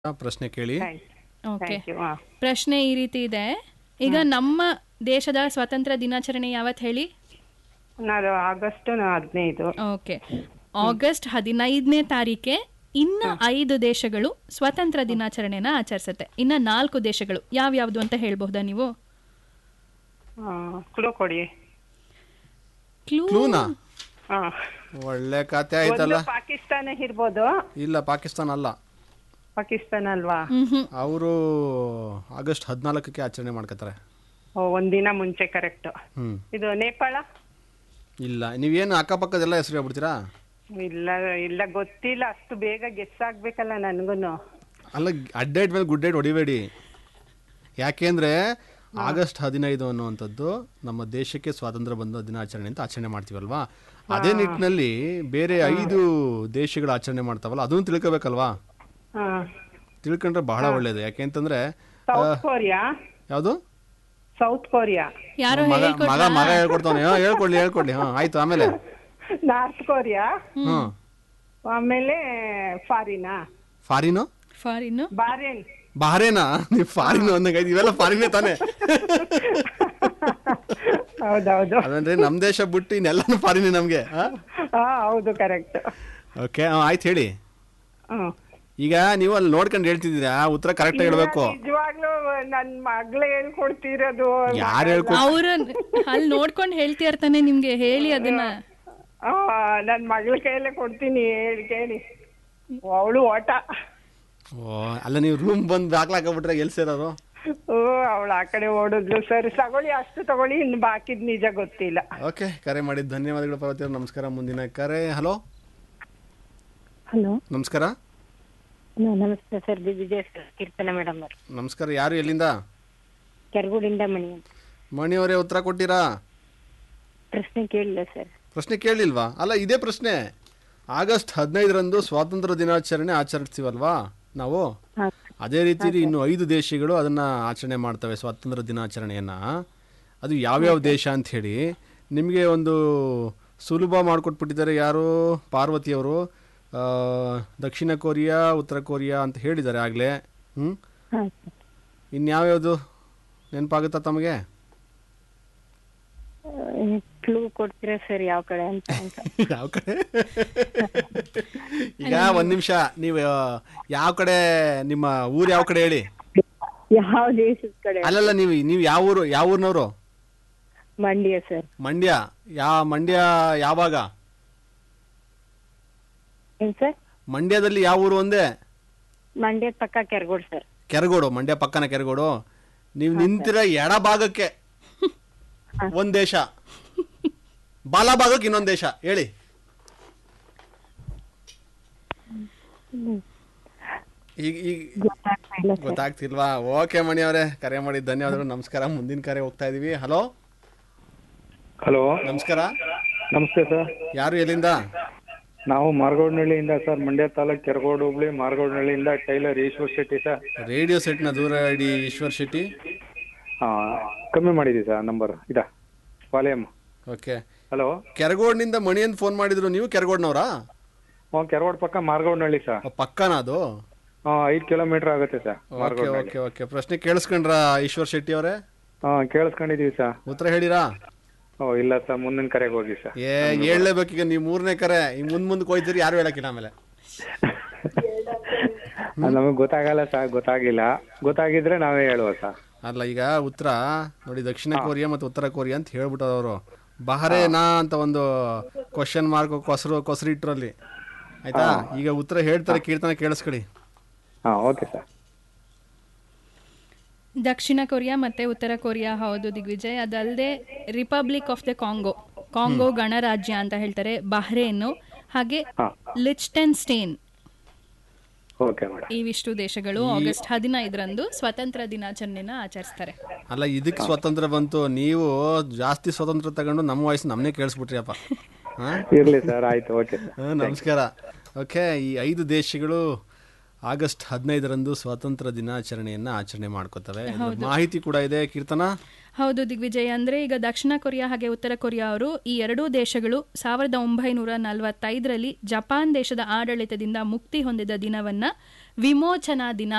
ಪ್ರಶ್ನೆ ಕೇಳಿ okay thank you ಹಾಂ ಪ್ರಶ್ನೆ ಈ ರೀತಿ ಇದೆ ಈಗ ನಮ್ಮ ದೇಶದ ಸ್ವಾತಂತ್ರ್ಯ ದಿನಾಚರಣೆ ಯಾವತ್ತು ಹೇಳಿ ನಾನು ಆಗಸ್ಟ್ ಹದಿನೈದು ಓಕೆ ಆಗಸ್ಟ್ ಹದಿನೈದನೇ ತಾರೀಕೆ ಇನ್ನ ಐದು ದೇಶಗಳು ಸ್ವಾತಂತ್ರ್ಯ ದಿನಾಚರಣೆನ ಆಚರಿಸುತ್ತೆ ಇನ್ನ ನಾಲ್ಕು ದೇಶಗಳು ಯಾವ್ಯಾವ್ದು ಅಂತ ಹೇಳ್ಬಹುದಾ ನೀವು ಕ್ಲೂ ಕೊಡಿ ಕ್ಲೂ ಕ್ಲೂನಾ ಹಾಂ ಒಳ್ಳೆ ಕತೆ ಆಯ್ತಲ್ಲ ಒಂದು ಪಾಕಿಸ್ತಾನ ಇರ್ಬೋದು ಇಲ್ಲ ಪಾಕಿಸ್ತಾನ ಅಲ್ಲ ಪಾಕಿಸ್ತಾನ ಅಲ್ವಾ ಹ್ಮ್ ಹ್ಮ್ ಅವರು ಆಗಸ್ಟ್ ಹದಿನಾಲ್ಕಕ್ಕೆ ಆಚರಣೆ ಮಾಡ್ಕೋತಾರೆ ಓ ಒಂದಿನ ಮುಂಚೆ ಕರೆಕ್ಟ್ ಹ್ಮ್ ಇದು ನೇಪಾಳ ಇಲ್ಲ ನೀವೇನು ಅಕ್ಕಪಕ್ಕದೆಲ್ಲ ಹೆಸರು ಹೇಳ್ಬಿಡ್ತೀರಾ ಇಲ್ಲ ಇಲ್ಲ ಗೊತ್ತಿಲ್ಲ ಅಷ್ಟು ಬೇಗ ಗೆಸ್ ಆಗ್ಬೇಕಲ್ಲ ನನ್ಗೂನು ಅಲ್ಲ ಅಡ್ಡೇಟ್ ಮೇಲೆ ಗುಡ್ಡೇಟ್ ಹೊಡಿಬೇಡಿ ಯಾಕೆಂದ್ರೆ ಆಗಸ್ಟ್ ಹದಿನೈದು ಅನ್ನುವಂಥದ್ದು ನಮ್ಮ ದೇಶಕ್ಕೆ ಸ್ವಾತಂತ್ರ್ಯ ಬಂದ ದಿನಾಚರಣೆ ಅಂತ ಆಚರಣೆ ಮಾಡ್ತೀವಲ್ವಾ ಅದೇ ನಿಟ್ಟಿನಲ್ಲಿ ಬೇರೆ ಐದು ದೇಶಗಳು ಆಚರಣೆ ಮಾಡ್ತಾವಲ್ಲ ಅದನ್ನು ತಿಳ್ಕೊಬೇಕಲ್ವಾ ಹಾ ತಿಳ್ಕೊಂಡ್ರೆ ಬಹಳ ಒಳ್ಳೇದು ಯಾಕೆಂತಂದ್ರೆ ಸೌತ್ ಕೊರಿಯಾ ಯಾವುದು ಸೌತ್ ಕೊರಿಯಾ ಯಾರೋ ಮಗ ಹೇಳ್ಕೊಟ್ರಾ? ಮಗ ಮಗ ಹೇಳ್ಕೊಡ್ತಾನೆ ಹಾ ಹೇಳ್ಕೊಡ್ಲಿ ಹೇಳ್ಕೊಡ್ಲಿ ಹಾ ಆಯ್ತು ಆಮೇಲೆ ನಾರ್ತ್ ಕೊರಿಯಾ ಹ್ಮ್ ಆಮೇಲೆ ಫಾರಿನಾ ಫಾರಿನು ಫಾರಿನ್ ಬಾರೇನ್ ಬಾರೇನಾ ನೀವು ಫಾರಿನು ಅಂದಂಗೆ ಇವೆಲ್ಲ ಫಾರಿನೇ ತಾನೆ ಹೌದೌದು ಅದಂದ್ರೆ ನಮ್ ದೇಶ ಬಿಟ್ಟು ಇನ್ನೆಲ್ಲಾನು ಫಾರಿನೇ ನಮ್ಗೆ ಹಾ ಹೌದು ಕರೆಕ್ಟ್ ಓಕೆ ಆಯ್ತು ಹೇಳಿ ಹ್ಮ್ ಈಗ ನೀವು ಅಲ್ಲಿ ನೋಡ್ಕೊಂಡು ಹೇಳ್ತಿದ್ದೀರಾ ಉತ್ತರ ಕರೆಕ್ಟ್ ಹೇಳ್ಬೇಕು ನಿಜವಾಗ್ಲೂ ನನ್ ಮಗ್ಳು ಹೇಳ್ಕೊಡ್ತಿರೋದು ಯಾರು ಹೇಳ್ಕೊ ಅವ್ರ ಅಲ್ಲಿ ನೋಡ್ಕೊಂಡು ಹೇಳ್ತಾ ಇರ್ತಾನೆ ನಿಮ್ಗೆ ಹೇಳಿ ಅದನ್ನ ಆ, ನನ್ ಮಗಳ ಕೈಯಲ್ಲೇ ಕೊಡ್ತೀನಿ ಹೇಳಿ ಕೇಳಿ ಅವಳು ಓಟ ಓ ಅಲ್ಲ ನೀವು ರೂಮ್ ಬಂದು ಬಾಕ್ಲಾಕಬಿಟ್ರೆ ಎಲ್ಲಿ ಸೇರೋದು ಓ ಅವಳು ಆ ಕಡೆ ಓಡಿದ್ಲು ಸರಿ ತಗೊಳ್ಳಿ ಅಷ್ಟು ತಗೊಳ್ಳಿ ಇನ್ನು ಬಾಕಿದ್ ನಿಜ ಗೊತ್ತಿಲ್ಲ ಓಕೆ ಕರೆ ಮಾಡಿದ ಧನ್ಯವಾದಗಳು ಪಾರ್ವತಿ ಅವ್ರೆ. ನಮಸ್ಕಾರ ಮುಂದಿನ ಕರೆ ಹಲೋ ಹಲೋ ನಮಸ್ಕಾರ ನಮಸ್ತೆ sir B Vijaya sir Keerthana madam ಅವರು ನಮಸ್ಕಾರ ಯಾರು ಎಲ್ಲಿಂದ ಕೆರಗೋಡಿಂದ ಮಣಿ ಅಂತ ಮಣಿಯವರೇ ಉತ್ತರ ಕೊಟ್ಟಿರಾ ಪ್ರಶ್ನೆ ಕೇಳಿಲ್ಲ ಸರ್ ಪ್ರಶ್ನೆ ಕೇಳಲಿಲ್ವಾ ಅಲ್ಲ ಇದೇ ಪ್ರಶ್ನೆ ಆಗಸ್ಟ್ ಹದಿನೈದರಂದು ಸ್ವಾತಂತ್ರ್ಯ ದಿನಾಚರಣೆ ಆಚರಿಸ್ತೀವಲ್ವಾ ನಾವು ಹಾ ಅದೇ ರೀತಿ ಇನ್ನು ಐದು ದೇಶಗಳು ಅದನ್ನ ಆಚರಣೆ ಮಾಡ್ತವೆ ಸ್ವಾತಂತ್ರ್ಯ ದಿನಾಚರಣೆಯನ್ನ ಅದು ಯಾವ್ಯಾವ ದೇಶ ಅಂತ ಹೇಳಿ ನಿಮಗೆ ಒಂದು ಸುಲಭ ಮಾಡಿಕೊಟ್ಬಿಟ್ಟಿದ್ದಾರೆ ಯಾರು ಪಾರ್ವತಿಯವರು ಆ, ದಕ್ಷಿಣ ಕೊರಿಯಾ ಉತ್ತರ ಕೊರಿಯಾ ಅಂತ ಹೇಳಿದ್ದಾರೆ ಆಗಲೇ ಹ್ಞೂ ಹಾ ಸರ್ ಇನ್ಯಾವ್ಯಾವುದು ನೆನಪಾಗುತ್ತಾ ತಮಗೆ ಕ್ಲೂ ಕೊಡ್ತೀರಾ ಸರ್ ಯಾವ ಕಡೆ ಅಂತ ಅಂತ ಯಾವ ಕಡೆ ಈಗ ಒಂದು ನಿಮಿಷ ನೀವು ಯಾವ ಕಡೆ ನಿಮ್ಮ ಊರು ಯಾವ ಕಡೆ ಹೇಳಿ ಯಾವ ದೇಶದ ಕಡೆ ಅಲ್ಲಲ್ಲ ನೀವು ನೀವು ಯಾವ ಊರು ಯಾವ ಊರಿನವರು ಮಂಡ್ಯ ಸರ್ ಮಂಡ್ಯ ಯಾ ಮಂಡ್ಯ ಯಾವಾಗ ಏನ್ ಸರ್ ಮಂಡ್ಯದಲ್ಲಿ ಯಾವ ಊರು ಒಂದೇ ಮಂಡ್ಯದ ಪಕ್ಕ ಕೆರಗೋಡ್ ಸರ್ ಕೆರಗೋಡು ಮಂಡ್ಯ ಪಕ್ಕನ ಕೆರಗೋಡು ನೀವು ನಿಂತಿರ ಎಡ ಭಾಗಕ್ಕೆ ಒಂದ್ ದೇಶ ಬಾಲ ಭಾಗಕ್ಕೆ ಇನ್ನೊಂದ್ ದೇಶ ಹೇಳಿ ಈಗ ಈಗ ಗೊತ್ತಾಗ್ತಾ ಇಲ್ಲ ಸರ್ ಗೊತ್ತಾಗ್ತಿಲ್ವಾ ಓಕೆ ಮಣಿ ಅವರೇ ಕರೆ ಮಾಡಿ ಧನ್ಯವಾದಗಳು ನಮಸ್ಕಾರ ಮುಂದಿನ ಕರೆ ಹೋಗ್ತಾ ಇದೀವಿ ಹಲೋ ಹಲೋ ನಮಸ್ಕಾರ ನಮಸ್ತೆ ಸರ್ ಯಾರು ಎಲ್ಲಿಂದ ನಾವು ಮಾರ್ಗೋಡ್ನಹಳ್ಳಿಯಿಂದ ಸರ್ ಮಂಡ್ಯ ತಾಲೂಕ್ ಕೆರಗೋಡು ಹುಬ್ಳಿ ಮಾರ್ಗೋಡ್ನಹಳ್ಳಿಯಿಂದ tailor Eshwar Shetty sir radio ಸೆಟ್ನ ದೂರ ಇಡಿ ಈಶ್ವರ್ ಶೆಟ್ಟಿ ಹಾ ಕಮ್ಮಿ ಮಾಡಿದ್ದೀವಿ ಸರ್ ನಂಬರ್ ಇದ ವಾಲ್ಯೂಮ್ ಓಕೆ ಹಲೋ ಕೆರಗೋಡ್ನಿಂದ ಮಣಿ ಅಂತ ಫೋನ್ ಮಾಡಿದ್ರು ನೀವು ಕೆರಗೋಡ್ನವರಾ ಹ್ಞೂ ಕೆರಗೋಡ್ ಪಕ್ಕ ಮಾರ್ಗೋಡ್ನಹಳ್ಳಿ ಸರ್ ಪಕ್ಕನಾ ಅದು ಹಾಂ ಐದು ಕಿಲೋಮೀಟರ್ ಆಗುತ್ತೆ sir okay Margodnahalli okay okay ಪ್ರಶ್ನೆ ಕೇಳಿಸ್ಕೊಂಡ್ರ ಈಶ್ವರ್ ಶೆಟ್ಟಿ ಅವರೇ ಹಾಂ ಕೇಳಿಸ್ಕೊಂಡಿದೀವಿ ಸರ್ ಉತ್ತರ ಹೇಳಿರಾ ಓ ಇಲ್ಲ ಸರ್ ಮುಂದಿನ ಕರೆಗೆ ಹೋಗಿ ಸರ್ ಏ ಹೇಳ್ಲೇಬೇಕೀಗ ನೀವು ಮೂರನೇ ಕರೆ ಈ ಮುಂದ್ ಮುಂದ್ ಕೊಯ್ತೀರಿ ಯಾರು ಹೇಳಕ್ಕಿಲ್ಲ ಆಮೇಲೆ ನಮಗೆ ಗೊತ್ತಾಗಲ್ಲ ಸರ್ ಗೊತ್ತಾಗಿಲ್ಲ ಗೊತ್ತಾಗಿದ್ರೆ ನಾವೇ ಹೇಳುವ ಸರ್ ಅಲ್ಲ ಈಗ ಉತ್ತರ ನೋಡಿ ದಕ್ಷಿಣ ಕೊರಿಯಾ ಮತ್ತು ಉತ್ತರ ಕೊರಿಯಾ ಅಂತ ಹೇಳ್ಬಿಟ್ಟವ್ರು ಅವರು ಬಹರೇನಾ ಅಂತ ಒಂದು ಕ್ವಶನ್ ಮಾರ್ಕ್ ಕೊಸರು ಕೊಸರು ಇಟ್ರಲ್ಲಿ ಆಯ್ತಾ ಈಗ ಉತ್ತರ ಹೇಳ್ತಾರೆ ಕೀರ್ತನ ಕೇಳಿಸ್ಕೊಳ್ಳಿ ಹಾಂ ಓಕೆ ಸರ್ ದಕ್ಷಿಣ ಕೊರಿಯಾ ಮತ್ತೆ ಉತ್ತರ ಕೊರಿಯಾ ಹೌದು ದಿಗ್ವಿಜಯ್ ಅದಲ್ಲದೆ republic of the Congo Congo ಗಣರಾಜ್ಯ ಅಂತ ಹೇಳ್ತಾರೆ ಬಹ್ರೇನು ಹಾಗೆ ಹಾ. ಲಿಚ್ಟೆನ್ ಸ್ಟೇನ್ ಓಕೆ ಮೇಡಮ್ ಇವಿಷ್ಟು ದೇಶಗಳು ಆಗಸ್ಟ್ ಹದಿನೈದರಂದು ಸ್ವಾತಂತ್ರ್ಯ ದಿನಾಚರಣೆನ ಆಚರಿಸ್ತಾರೆ ಅಲ್ಲ ಇದಕ್ಕೆ ಸ್ವತಂತ್ರ ಬಂತು ನೀವು ಜಾಸ್ತಿ ಸ್ವತಂತ್ರ ತಗೊಂಡು ನಮ್ಮ ವಯಸ್ಸು ನಮ್ಮನ್ನೇ ಕೇಳಿಸ್ಬಿಟ್ರಿಯಪ್ಪ ಹಾ ಇರಲಿ ಸರ್ ಆಯ್ತು ಓಕೆ ಸರ್ ಹಾ, ನಮಸ್ಕಾರ ಓಕೆ ಈ ಐದು ದೇಶಗಳು ಆಗಸ್ಟ್ ಹದಿನೈದರಂದು ಸ್ವಾತಂತ್ರ್ಯ ದಿನಾಚರಣೆಯನ್ನ ಆಚರಣೆ ಮಾಡ್ಕೋತವೆ ಇದ್ರ ಮಾಹಿತಿ ಕೂಡ ಇದೆ ಕೀರ್ತನ ಹೌದು ದಿಗ್ವಿಜಯ್ ಅಂದ್ರೆ ಈಗ ದಕ್ಷಿಣ ಕೊರಿಯಾ ಹಾಗೆ ಉತ್ತರ ಕೊರಿಯಾ ಅವರು ಈ ಎರಡೂ ದೇಶಗಳು ಸಾವಿರದ ಒಂಬೈನೂರ ನಲವತ್ತೈದರಲ್ಲಿ ಜಪಾನ್ ದೇಶದ ಆಡಳಿತದಿಂದ ಮುಕ್ತಿ ಹೊಂದಿದ ದಿನವನ್ನ ವಿಮೋಚನಾ ದಿನ